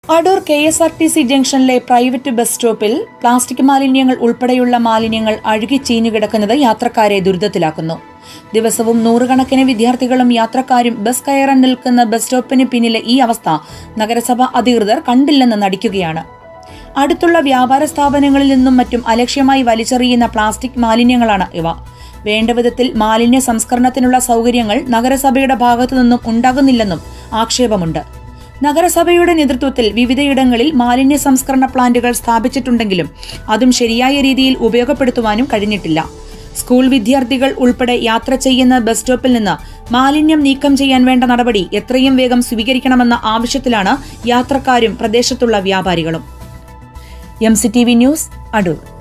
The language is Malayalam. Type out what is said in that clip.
Adoor K S R T C ജംഗ്ഷനിലെ പ്രൈവറ്റ് ബസ് സ്റ്റോപ്പിൽ പ്ലാസ്റ്റിക് മാലിന്യങ്ങൾ ഉൾപ്പെടെയുള്ള മാലിന്യങ്ങൾ അഴുകി ചീഞ്ഞു കിടക്കുന്നത് യാത്രക്കാരെ ദുരിതത്തിലാക്കുന്നു ദിവസവും നൂറുകണക്കിന് വിദ്യാർത്ഥികളും യാത്രക്കാരും ബസ് കയറാൻ നിൽക്കുന്ന ബസ് സ്റ്റോപ്പിന് പിന്നിലെ ഈ അവസ്ഥ നഗരസഭ അധികൃതർ കണ്ടില്ലെന്ന് നടിക്കുകയാണ് അടുത്തുള്ള വ്യാപാര സ്ഥാപനങ്ങളിൽ നിന്നും മറ്റും അലക്ഷ്യമായി വലിച്ചെറിയുന്ന പ്ലാസ്റ്റിക് മാലിന്യങ്ങളാണ് ഇവ വേണ്ട വിധത്തിൽ മാലിന്യ സംസ്കരണത്തിനുള്ള സൗകര്യങ്ങൾ നഗരസഭയുടെ ഭാഗത്തു നിന്നും ഉണ്ടാകുന്നില്ലെന്നും ആക്ഷേപമുണ്ട് നഗരസഭയുടെ നേതൃത്വത്തിൽ വിവിധയിടങ്ങളിൽ മാലിന്യ സംസ്കരണ പ്ലാന്റുകൾ സ്ഥാപിച്ചിട്ടുണ്ടെങ്കിലും അതും ശരിയായ രീതിയിൽ ഉപയോഗപ്പെടുത്തുവാനും കഴിഞ്ഞിട്ടില്ല സ്കൂൾ വിദ്യാർത്ഥികൾ ഉൾപ്പെടെ യാത്ര ചെയ്യുന്ന ബസ് സ്റ്റോപ്പിൽ നിന്ന് മാലിന്യം നീക്കം ചെയ്യാൻ വേണ്ട നടപടി എത്രയും വേഗം സ്വീകരിക്കണമെന്ന ആവശ്യത്തിലാണ് യാത്രക്കാരും പ്രദേശത്തുള്ള വ്യാപാരികളും M C T V news Adoor